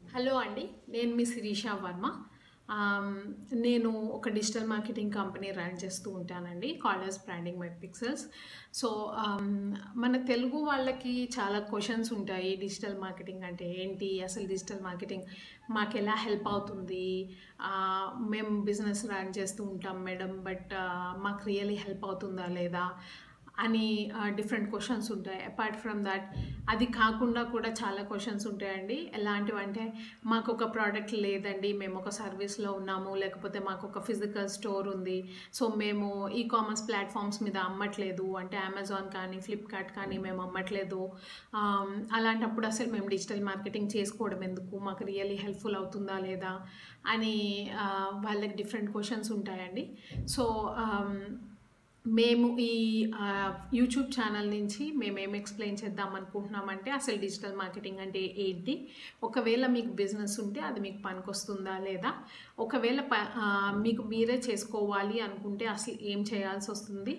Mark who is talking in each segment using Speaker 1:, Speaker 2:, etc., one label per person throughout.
Speaker 1: hello అండి నేను మీ శిరీష వర్మ ఆమ్, నేను ఒక డిజిటల్ మార్కెటింగ్ కంపెనీ రన్ చేస్తూ ఉంటానండి colours branding web pixels so um, మన తెలుగు వాళ్ళకి చాలా క్వశ్చన్స్ ఉంటాయి డిజిటల్ మార్కెటింగ్ అంటే ఏంటి అసలు డిజిటల్ మార్కెటింగ్ మాకు ఎలా హెల్ప్ అవుతుంది ఆ, మేము బిజినెస్ రన్ చేస్తూ ఉంటాం మేడం బట్ మాకు రియలీ హెల్ప్ అవుతుందా లేదా అని డిఫరెంట్ క్వశ్చన్స్ ఉంటాయి అపార్ట్ ఫ్రమ్ దట్ అది కాకుండా కూడా చాలా క్వశ్చన్స్ ఉంటాయండి ఎలాంటివి అంటే మాకు ఒక ప్రోడక్ట్ లేదండి మేము ఒక సర్వీస్లో ఉన్నాము లేకపోతే మాకు ఒక ఫిజికల్ స్టోర్ ఉంది సో మేము ఈ కామర్స్ ప్లాట్ఫామ్స్ మీద అమ్మట్లేదు అంటే అమెజాన్ కానీ ఫ్లిప్కార్ట్ కానీ మేము అమ్మట్లేదు ఆమ్, అలాంటప్పుడు అసలు మేము డిజిటల్ మార్కెటింగ్ చేసుకోవడం ఎందుకు మాకు రియల్లీ హెల్ప్ఫుల్ అవుతుందా లేదా అని ఆ, వాళ్ళకి డిఫరెంట్ క్వశ్చన్స్ ఉంటాయండి సో ఆమ్, మేము ఈ ఆ, యూట్యూబ్ ఛానల్ నుంచి మేము ఏం ఎక్స్ప్లెయిన్ చేద్దాం అనుకుంటున్నామంటే అసలు డిజిటల్ మార్కెటింగ్ అంటే ఏంటి ఒకవేళ మీకు బిజినెస్ ఉంటే అది మీకు పనికొస్తుందా లేదా ఒకవేళ ప ఆ, మీకు మీరే చేసుకోవాలి అనుకుంటే అసలు ఏం చేయాల్సి వస్తుంది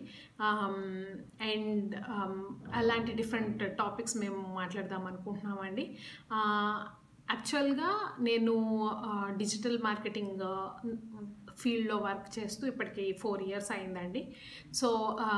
Speaker 1: అండ్ అలాంటి డిఫరెంట్ టాపిక్స్ మేము మాట్లాడదాం అనుకుంటున్నామండి యాక్చువల్గా నేను డిజిటల్ మార్కెటింగ్ ఫీల్డ్లో వర్క్ చేస్తూ ఇప్పటికి ఫోర్ ఇయర్స్ అయిందండి సో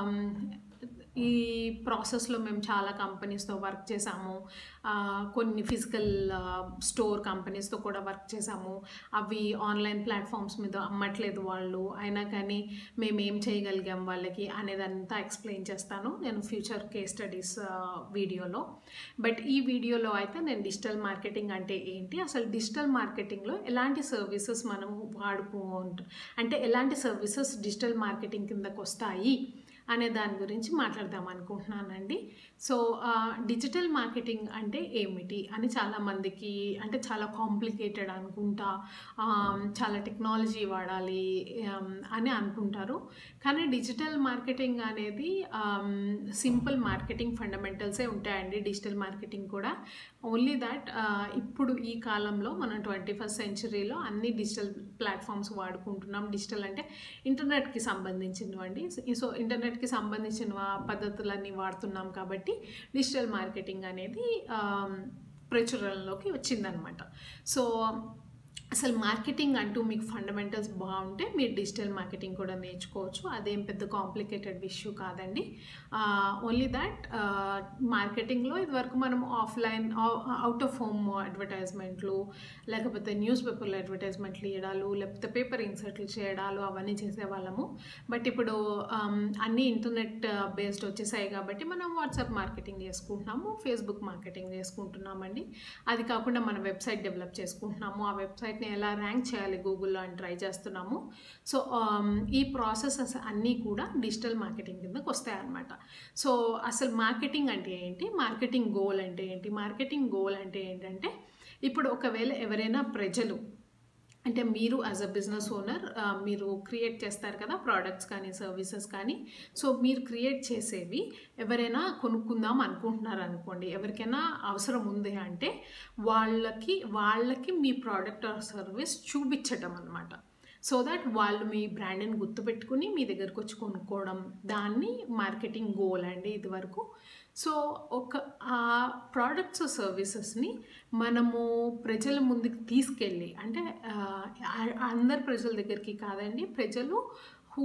Speaker 1: ఈ ప్రాసెస్లో మేము చాలా కంపెనీస్తో వర్క్ చేసాము ఆ, కొన్ని ఫిజికల్ స్టోర్ కంపెనీస్తో కూడా వర్క్ చేసాము అవి ఆన్లైన్ ప్లాట్ఫామ్స్ మీద అమ్మట్లేదు వాళ్ళు అయినా కానీ మేము ఏం చేయగలిగాం వాళ్ళకి అనేదంతా ఎక్స్ప్లెయిన్ చేస్తాను నేను ఫ్యూచర్ కేస్ స్టడీస్ వీడియోలో బట్ ఈ వీడియోలో అయితే నేను డిజిటల్ మార్కెటింగ్ అంటే ఏంటి అసలు డిజిటల్ మార్కెటింగ్లో ఎలాంటి సర్వీసెస్ మనం వాడుకుంటాం అంటే ఎలాంటి సర్వీసెస్ డిజిటల్ మార్కెటింగ్ కిందకు వస్తాయి అనే దాని గురించి మాట్లాడదాం అనుకుంటున్నానండి సో ఆ, డిజిటల్ మార్కెటింగ్ అంటే ఏమిటి అని చాలామందికి అంటే చాలా కాంప్లికేటెడ్ అనుకుంటా ఆ, చాలా టెక్నాలజీ వాడాలి ఆమ్, అని అనుకుంటారు కానీ డిజిటల్ మార్కెటింగ్ అనేది సింపుల్ మార్కెటింగ్ ఫండమెంటల్సే ఉంటాయండి డిజిటల్ మార్కెటింగ్ కూడా ఓన్లీ దాట్ ఇప్పుడు ఈ కాలంలో మనం ట్వంటీ ఫస్ట్ సెంచరీలో అన్ని డిజిటల్ ప్లాట్ఫామ్స్ వాడుకుంటున్నాం డిజిటల్ అంటే ఇంటర్నెట్కి సంబంధించినవండి సో ఇంటర్నెట్కి సంబంధించిన పద్ధతులన్నీ వాడుతున్నాం కాబట్టి డిజిటల్ మార్కెటింగ్ అనేది ఆమ్, ప్రచురణలోకి వచ్చిందనమాట సో అసలు మార్కెటింగ్ అంటూ మీకు ఫండమెంటల్స్ బాగుంటే మీరు డిజిటల్ మార్కెటింగ్ కూడా నేర్చుకోవచ్చు అదేం పెద్ద కాంప్లికేటెడ్ ఇష్యూ కాదండి ఓన్లీ దట్ మార్కెటింగ్లో ఇదివరకు మనం ఆఫ్లైన్ అవుట్ ఆఫ్ హోమ్ అడ్వర్టైజ్మెంట్లు లేకపోతే న్యూస్ పేపర్లో అడ్వర్టైజ్మెంట్లు ఇవ్వడాలు లేకపోతే పేపర్ ఇన్సర్ట్లు చేయడాలు అవన్నీ చేసేవాళ్ళము బట్ ఇప్పుడు ఆమ్, అన్నీ ఇంటర్నెట్ బేస్డ్ వచ్చేసాయి కాబట్టి మనం వాట్సాప్ మార్కెటింగ్ చేసుకుంటున్నాము ఫేస్బుక్ మార్కెటింగ్ చేసుకుంటున్నామండి అది కాకుండా మన వెబ్సైట్ డెవలప్ చేసుకుంటున్నాము ఆ వెబ్సైట్ని ఎలా ర్యాంక్ చేయాలి గూగుల్లో అని ట్రై చేస్తున్నాము సో ఆమ్, ఈ ప్రాసెసెస్ అన్నీ కూడా డిజిటల్ మార్కెటింగ్ కిందకు వస్తాయన్నమాట సో అసలు మార్కెటింగ్ అంటే ఏంటి మార్కెటింగ్ గోల్ అంటే ఏంటి మార్కెటింగ్ గోల్ అంటే ఏంటంటే ఇప్పుడు ఒకవేళ ఎవరైనా ప్రజలు అంటే మీరు యాజ్ అ బిజినెస్ ఓనర్ మీరు క్రియేట్ చేస్తారు కదా ప్రోడక్ట్స్ కానీ సర్వీసెస్ కానీ సో మీరు క్రియేట్ చేసేవి ఎవరైనా కొనుక్కుందాం అనుకుంటున్నారు అనుకోండి ఎవరికైనా అవసరం ఉంది అంటే వాళ్ళకి వాళ్ళకి మీ ప్రోడక్ట్ ఆర్ సర్వీస్ చూపించటం అనమాట సో దట్ వాళ్ళు మీ బ్రాండ్ని గుర్తుపెట్టుకుని మీ దగ్గరకు వచ్చి కొనుక్కోవడం దాన్ని మార్కెటింగ్ గోల్ అండి ఇది వరకు సో ఒక ఆ ప్రోడక్ట్స్ సర్వీసెస్ని మనము ప్రజల ముందుకు తీసుకెళ్ళి అంటే ఆ, ఆ- అందరి ప్రజల దగ్గరికి కాదండి ప్రజలు హూ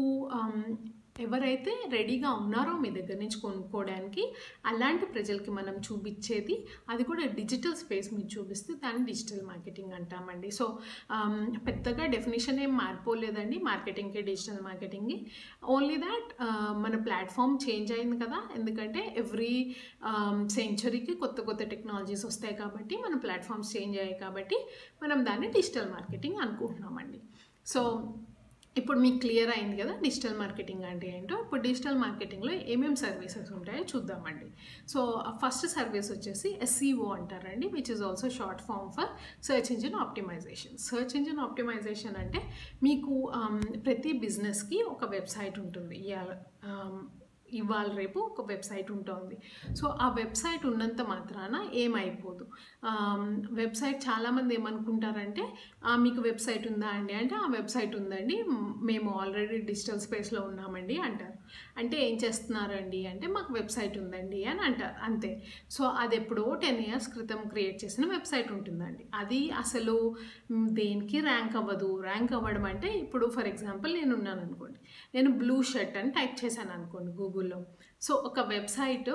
Speaker 1: ఎవరైతే రెడీగా ఉన్నారో మీ దగ్గర నుంచి కొనుక్కోవడానికి అలాంటి ప్రజలకి మనం చూపించేది అది కూడా డిజిటల్ స్పేస్ మీద చూపిస్తే దాన్ని డిజిటల్ మార్కెటింగ్ అంటామండి సో ఆమ్, పెద్దగా డెఫినేషన్ ఏం మారిపోలేదండి మార్కెటింగ్కి డిజిటల్ మార్కెటింగ్కి ఓన్లీ దాట్ మన ప్లాట్ఫామ్ చేంజ్ అయింది కదా ఎందుకంటే ఎవ్రీ సెంచరీకి కొత్త కొత్త టెక్నాలజీస్ వస్తాయి కాబట్టి మన ప్లాట్ఫామ్స్ చేంజ్ అయ్యాయి కాబట్టి మనం దాన్ని డిజిటల్ మార్కెటింగ్ అనుకుంటున్నామండి సో ఇప్పుడు మీకు క్లియర్ అయింది కదా డిజిటల్ మార్కెటింగ్ అంటే ఏంటో ఇప్పుడు డిజిటల్ మార్కెటింగ్లో ఏమేమి సర్వీసెస్ ఉంటాయో చూద్దామండి సో ఫస్ట్ సర్వీస్ వచ్చేసి ఎస్సీఓ అంటారండి which is also short form for search engine optimization search engine optimization అంటే మీకు um, ప్రతి బిజినెస్కి ఒక వెబ్సైట్ ఉంటుంది ఇవాళ రేపు ఒక వెబ్సైట్ ఉంటుంది సో ఆ వెబ్సైట్ ఉన్నంత మాత్రాన ఏమైపోదు ఆమ్, వెబ్సైట్ చాలామంది ఏమనుకుంటారంటే "ఆ, మీకు వెబ్సైట్ ఉందా అండి అంటే ఆ వెబ్సైట్ ఉందండి మ్, మేము ఆల్రెడీ డిజిటల్ స్పేస్లో ఉన్నామండి అంటారు అంటే ఏం చేస్తున్నారండి అంటే మాకు వెబ్సైట్ ఉందండి అని అంటారు అంతే సో అది ఎప్పుడో టెన్ ఇయర్స్ క్రితం క్రియేట్ చేసిన వెబ్సైట్ ఉంటుందండి అది అసలు మ్, దేనికి ర్యాంక్ అవ్వదు ర్యాంక్ అవ్వడం అంటే ఇప్పుడు ఫర్ ఎగ్జాంపుల్ నేను ఉన్నాను అనుకోండి నేను బ్లూ షర్ట్ అని టైప్ చేశాను అనుకోండి గూగుల్లో సో ఒక వెబ్సైట్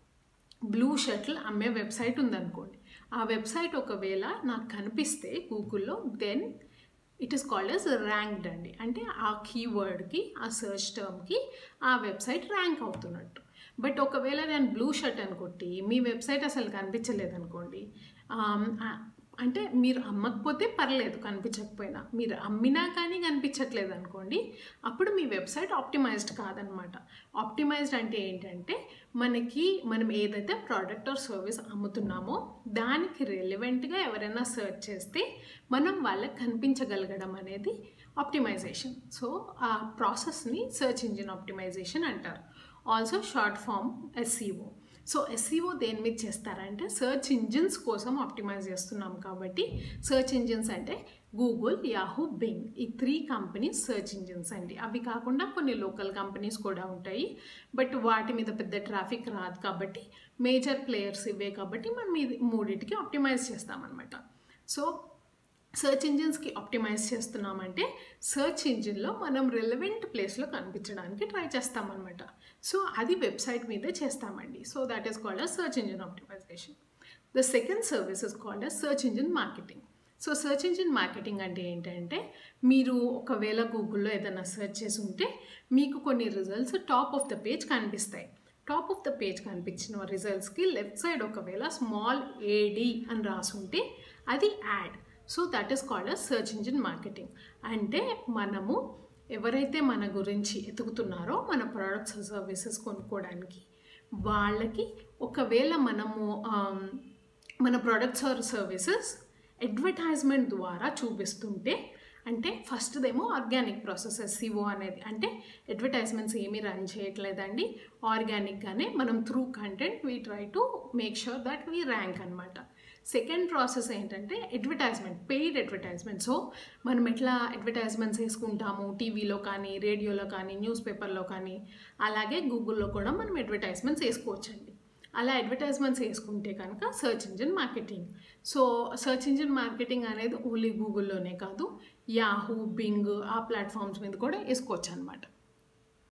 Speaker 1: బ్లూ షర్ట్లు అమ్మే వెబ్సైట్ ఉందనుకోండి ఆ వెబ్సైట్ ఒకవేళ నాకు కనిపిస్తే గూగుల్లో then it is called as ranked అండి అంటే ఆ కీవర్డ్కి ఆ సర్చ్ టర్మ్కి ఆ వెబ్సైట్ ర్యాంక్ అవుతున్నట్టు బట్ ఒకవేళ నేను బ్లూ షర్ట్ అని కొట్టి మీ వెబ్సైట్ అసలు కనిపించలేదు అనుకోండి ఆమ్, ఆ, అంటే మీరు అమ్మకపోతే పర్లేదు కనిపించకపోయినా మీరు అమ్మినా కానీ కనిపించట్లేదు అనుకోండి అప్పుడు మీ వెబ్సైట్ ఆప్టిమైజ్డ్ కాదనమాట ఆప్టిమైజ్డ్ అంటే ఏంటంటే మనకి మనం ఏదైతే ప్రోడక్ట్ ఆర్ సర్వీస్ అమ్ముతున్నామో దానికి రెలివెంట్గా ఎవరైనా సెర్చ్ చేస్తే మనం వాళ్ళకి కనిపించగలగడం అనేది ఆప్టిమైజేషన్ సో ఆ ప్రాసెస్ని సెర్చ్ ఇంజిన్ ఆప్టిమైజేషన్ అంటారు also short form SEO so SEO దేని మీద చేస్తారంటే సెర్చ్ ఇంజిన్స్ కోసం ఆప్టిమైజ్ చేస్తున్నాం కాబట్టి సెర్చ్ ఇంజిన్స్ అంటే గూగుల్ యాహూ బింగ్ ఈ త్రీ కంపెనీస్ సెర్చ్ ఇంజిన్స్ అండి అవి కాకుండా కొన్ని లోకల్ కంపెనీస్ కూడా ఉంటాయి బట్ వాటి మీద పెద్ద ట్రాఫిక్ రాదు కాబట్టి మేజర్ ప్లేయర్స్ ఇవే కాబట్టి మనం ఇది మూడింటికి ఆప్టిమైజ్ చేస్తామన్నమాట సో సెర్చ్ ఇంజిన్స్కి ఆప్టిమైజ్ చేస్తున్నామంటే సెర్చ్ ఇంజిన్లో మనం రిలవెంట్ ప్లేస్లో కనిపించడానికి ట్రై చేస్తామన్నమాట సో అది వెబ్సైట్ మీదే చేస్తామండి so that is called as search engine optimization the second service is called as search engine marketing so search engine marketing అంటే ఏంటంటే మీరు ఒకవేళ గూగుల్లో ఏదైనా సెర్చ్ చేసి ఉంటే మీకు కొన్ని results top of the page కనిపిస్తాయి టాప్ ఆఫ్ ద పేజ్ కనిపించిన రిజల్ట్స్కి లెఫ్ట్ సైడ్ ఒకవేళ స్మాల్ ఏడి అని రాసుంటే అది ad so that is called as search engine marketing అంటే మనము ఎవరైతే మన గురించి ఎతుకుతున్నారో మన ప్రొడక్ట్స్ సర్వీసెస్ కొనుక్కోవడానికి వాళ్ళకి ఒకవేళ మనము ఆమ్, మన ప్రొడక్ట్స్ ఆర్ సర్వీసెస్ అడ్వర్టైజ్మెంట్ ద్వారా చూపిస్తుంటే అంటే ఫస్ట్దేమో ఆర్గానిక్ ప్రాసెస్ ఎస్సీఓ అనేది అంటే అడ్వర్టైజ్మెంట్స్ ఏమీ రన్ చేయట్లేదండి ఆర్గానిక్గానే మనం through content we try to make sure that we rank అనమాట సెకండ్ ప్రాసెస్ ఏంటంటే అడ్వర్టైజ్మెంట్ పెయిడ్ అడ్వర్టైజ్మెంట్ సో మనం ఎట్లా అడ్వర్టైజ్మెంట్స్ వేసుకుంటాము టీవీలో కానీ రేడియోలో కానీ న్యూస్ పేపర్లో కానీ అలాగే గూగుల్లో కూడా మనం అడ్వర్టైజ్మెంట్స్ వేసుకోవచ్చండి అలా అడ్వర్టైజ్మెంట్స్ వేసుకుంటే కనుక search engine marketing so search engine marketing అనేది ఓన్లీ గూగుల్లోనే కాదు యాహూ బింగ్ ఆ ప్లాట్ఫామ్స్ మీద కూడా వేసుకోవచ్చు అనమాట